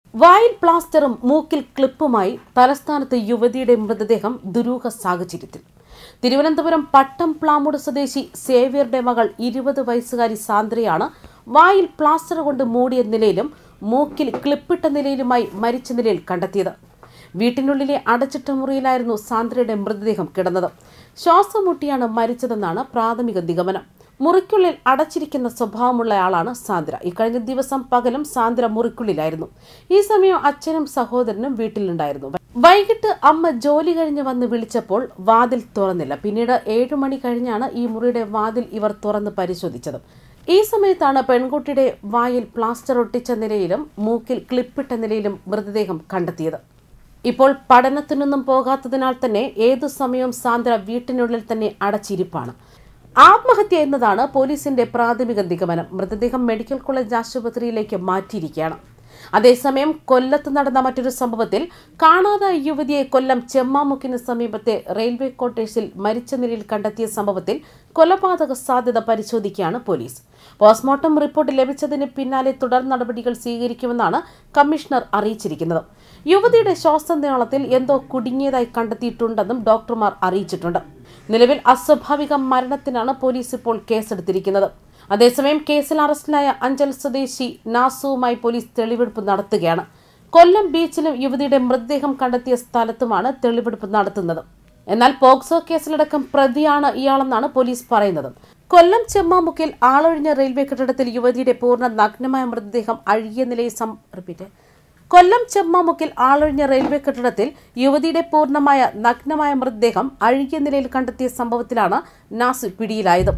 വായിൽ പ്ലാസ്റ്ററും മൂക്കിൽ ക്ലിപ്പുമായി തലസ്ഥാനത്ത് യുവതിയുടെ മൃതദേഹം ദുരൂഹ സാഹചര്യത്തിൽ തിരുവനന്തപുരം പട്ടം പ്ലാമുട് സ്വദേശി സേവ്യറുടെ മകൾ ഇരുപത് വയസ്സുകാരി സാന്ദ്രയാണ് വായിൽ പ്ലാസ്റ്റർ കൊണ്ട് മൂടിയ നിലയിലും മൂക്കിൽ ക്ലിപ്പിട്ട നിലയിലുമായി മരിച്ച നിലയിൽ കണ്ടെത്തിയത് വീട്ടിനുള്ളിലെ അടച്ചിട്ട മുറിയിലായിരുന്നു സാന്ദ്രയുടെ മൃതദേഹം കിടന്നത് ശ്വാസം മുട്ടിയാണ് മരിച്ചതെന്നാണ് പ്രാഥമിക നിഗമനം മുറിക്കുള്ളിൽ അടച്ചിരിക്കുന്ന സ്വഭാവമുള്ളയാളാണ് സാന്ദ്ര ഇക്കഴിഞ്ഞ ദിവസം പകലും സാന്ദ്ര മുറിക്കുള്ളിലായിരുന്നു ഈ സമയം അച്ഛനും സഹോദരനും വീട്ടിലുണ്ടായിരുന്നു വൈകിട്ട് അമ്മ ജോലി കഴിഞ്ഞ് വന്ന് വിളിച്ചപ്പോൾ വാതിൽ തുറന്നില്ല പിന്നീട് ഏഴു മണി കഴിഞ്ഞാണ് ഈ മുറിയുടെ വാതിൽ ഇവർ തുറന്ന് പരിശോധിച്ചത് ഈ സമയത്താണ് പെൺകുട്ടിയുടെ വായിൽ പ്ലാസ്റ്റർ ഒട്ടിച്ച നിലയിലും മൂക്കിൽ ക്ലിപ്പിട്ട നിലയിലും മൃതദേഹം കണ്ടെത്തിയത് ഇപ്പോൾ പഠനത്തിനൊന്നും പോകാത്തതിനാൽ തന്നെ ഏതു സമയവും സാന്ദ്ര വീട്ടിനുള്ളിൽ തന്നെ അടച്ചിരിപ്പാണ് ആത്മഹത്യ എന്നതാണ് പോലീസിന്റെ പ്രാഥമിക നിഗമനം മൃതദേഹം മെഡിക്കൽ കോളേജ് ആശുപത്രിയിലേക്ക് മാറ്റിയിരിക്കുകയാണ് അതേസമയം കൊല്ലത്ത് നടന്ന മറ്റൊരു സംഭവത്തിൽ കാണാതായ യുവതിയെ കൊല്ലം ചെമ്മാമുക്കിന് സമീപത്തെ റെയിൽവേ ക്വാർട്ടേഴ്സിൽ മരിച്ച നിലയിൽ കണ്ടെത്തിയ സംഭവത്തിൽ കൊലപാതക സാധ്യത പരിശോധിക്കുകയാണ് പോലീസ് പോസ്റ്റ്മോർട്ടം റിപ്പോർട്ട് ലഭിച്ചതിന് പിന്നാലെ തുടർ നടപടികൾ സ്വീകരിക്കുമെന്നാണ് കമ്മീഷണർ അറിയിച്ചിരിക്കുന്നത് യുവതിയുടെ ശ്വാസനീളത്തിൽ എന്തോ കുടുങ്ങിയതായി കണ്ടെത്തിയിട്ടുണ്ടെന്നും ഡോക്ടർമാർ അറിയിച്ചിട്ടുണ്ട് നിലവിൽ അസ്വാഭാവിക മരണത്തിനാണ് പോലീസ് ഇപ്പോൾ കേസെടുത്തിരിക്കുന്നത് അതേസമയം കേസിൽ അറസ്റ്റിലായ അഞ്ചൽ സ്വദേശി നാസുവുമായി പോലീസ് തെളിവെടുപ്പ് നടത്തുകയാണ് കൊല്ലം ബീച്ചിലും യുവതിയുടെ മൃതദേഹം കണ്ടെത്തിയ സ്ഥലത്തുമാണ് തെളിവെടുപ്പ് നടത്തുന്നത് എന്നാൽ പോക്സോ കേസിലടക്കം പ്രതിയാണ് ഇയാളെന്നാണ് പോലീസ് പറയുന്നത് കൊല്ലം ചെമ്മാമുക്കിൽ ആളൊഴിഞ്ഞ റെയിൽവേ കെട്ടിടത്തിൽ യുവതിയുടെ പൂർണ്ണ നഗ്നമായ മൃതദേഹം അഴുകിയ നിലയിൽ സം റിപ്പീറ്റ് കൊല്ലം ചെമ്മാമുക്കിൽ ആളൊഴിഞ്ഞ റെയിൽവേ കെട്ടിടത്തിൽ യുവതിയുടെ പൂർണ്ണമായ നഗ്നമായ മൃതദേഹം അഴുകിയ നിലയിൽ കണ്ടെത്തിയ സംഭവത്തിലാണ് നാസു പിടിയിലായത്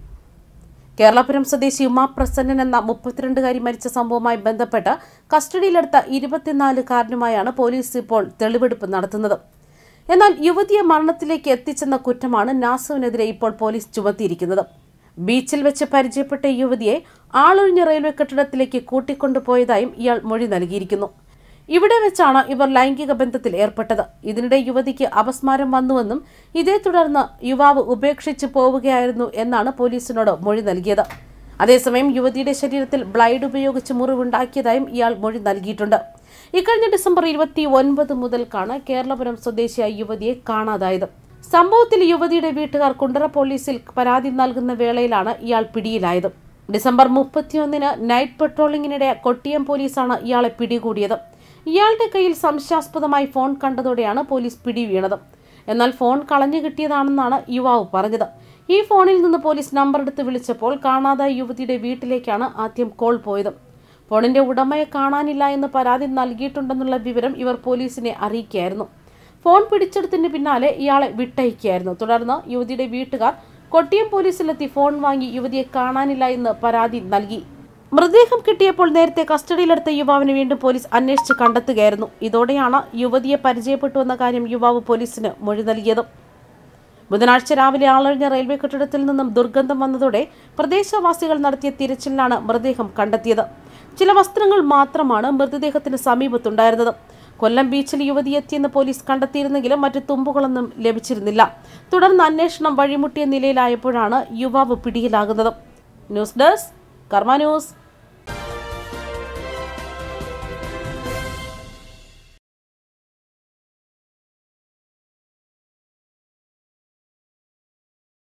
കേരളപുരം സ്വദേശി ഉമാ പ്രസന്നൻ എന്ന മുപ്പത്തിരണ്ടുകാരി മരിച്ച സംഭവവുമായി ബന്ധപ്പെട്ട് കസ്റ്റഡിയിലെടുത്ത ഇരുപത്തിനാലുകാരനുമായാണ് പോലീസ് ഇപ്പോൾ തെളിവെടുപ്പ് നടത്തുന്നത് എന്നാൽ യുവതിയെ മരണത്തിലേക്ക് എത്തിച്ചെന്ന കുറ്റമാണ് നാസുവിനെതിരെ ഇപ്പോൾ പോലീസ് ചുമത്തിയിരിക്കുന്നത് ബീച്ചിൽ വെച്ച് പരിചയപ്പെട്ട യുവതിയെ ആളൊഴിഞ്ഞ റെയിൽവേ കെട്ടിടത്തിലേക്ക് കൂട്ടിക്കൊണ്ടുപോയതായും ഇയാൾ മൊഴി നൽകിയിരിക്കുന്നു ഇവിടെ വെച്ചാണ് ഇവർ ലൈംഗിക ബന്ധത്തിൽ ഏർപ്പെട്ടത് ഇതിനിടെ യുവതിക്ക് അപസ്മാരം വന്നുവെന്നും ഇതേ തുടർന്ന് യുവാവ് ഉപേക്ഷിച്ച് പോവുകയായിരുന്നു എന്നാണ് പോലീസിനോട് മൊഴി നൽകിയത് അതേസമയം യുവതിയുടെ ശരീരത്തിൽ ബ്ലൈഡ് ഉപയോഗിച്ച് മുറിവുണ്ടാക്കിയതായും ഇയാൾ മൊഴി നൽകിയിട്ടുണ്ട് ഇക്കഴിഞ്ഞ ഡിസംബർ ഇരുപത്തി ഒൻപത് മുതൽക്കാണ് കേരളപുരം സ്വദേശിയായ യുവതിയെ കാണാതായത് സംഭവത്തിൽ യുവതിയുടെ വീട്ടുകാർ കുണ്ടറ പോലീസിൽ പരാതി നൽകുന്ന വേളയിലാണ് ഇയാൾ പിടിയിലായത് ഡിസംബർ മുപ്പത്തിയൊന്നിന് നൈറ്റ് പെട്രോളിംഗിനിടെ കൊട്ടിയം പോലീസാണ് ഇയാളെ പിടികൂടിയത് ഇയാളുടെ കയ്യിൽ സംശയാസ്പദമായി ഫോൺ കണ്ടതോടെയാണ് പോലീസ് പിടി വീണത് എന്നാൽ ഫോൺ കളഞ്ഞു കിട്ടിയതാണെന്നാണ് യുവാവ് പറഞ്ഞത് ഈ ഫോണിൽ നിന്ന് പോലീസ് നമ്പർ എടുത്ത് വിളിച്ചപ്പോൾ കാണാതായ യുവതിയുടെ വീട്ടിലേക്കാണ് ആദ്യം കോൾ പോയത് ഫോണിന്റെ ഉടമയെ കാണാനില്ല എന്ന് പരാതി നൽകിയിട്ടുണ്ടെന്നുള്ള വിവരം ഇവർ പോലീസിനെ അറിയിക്കുകയായിരുന്നു ഫോൺ പിടിച്ചെടുത്തതിന് പിന്നാലെ ഇയാളെ വിട്ടയക്കുകയായിരുന്നു തുടർന്ന് യുവതിയുടെ വീട്ടുകാർ കൊട്ടിയം പോലീസിലെത്തി ഫോൺ വാങ്ങി യുവതിയെ കാണാനില്ല എന്ന് പരാതി നൽകി മൃതദേഹം കിട്ടിയപ്പോൾ നേരത്തെ കസ്റ്റഡിയിലെടുത്ത യുവാവിനെ വീണ്ടും പോലീസ് അന്വേഷിച്ച് കണ്ടെത്തുകയായിരുന്നു ഇതോടെയാണ് യുവതിയെ പരിചയപ്പെട്ടുവെന്ന കാര്യം യുവാവ് പോലീസിന് മൊഴി നൽകിയത് ബുധനാഴ്ച രാവിലെ ആളൊഴിഞ്ഞ റെയിൽവേ കെട്ടിടത്തിൽ നിന്നും ദുർഗന്ധം വന്നതോടെ പ്രദേശവാസികൾ നടത്തിയ തിരച്ചിലിലാണ് മൃതദേഹം കണ്ടെത്തിയത് ചില വസ്ത്രങ്ങൾ മാത്രമാണ് മൃതദേഹത്തിന് സമീപത്തുണ്ടായിരുന്നത് കൊല്ലം ബീച്ചിൽ യുവതി എത്തിയെന്ന് പോലീസ് കണ്ടെത്തിയിരുന്നെങ്കിലും മറ്റു തുമ്പുകളൊന്നും ലഭിച്ചിരുന്നില്ല തുടർന്ന് അന്വേഷണം വഴിമുട്ടിയ നിലയിലായപ്പോഴാണ് യുവാവ് പിടിയിലാകുന്നത് ന്യൂസ് ഡെസ്ക് കർമ്മ ന്യൂസ്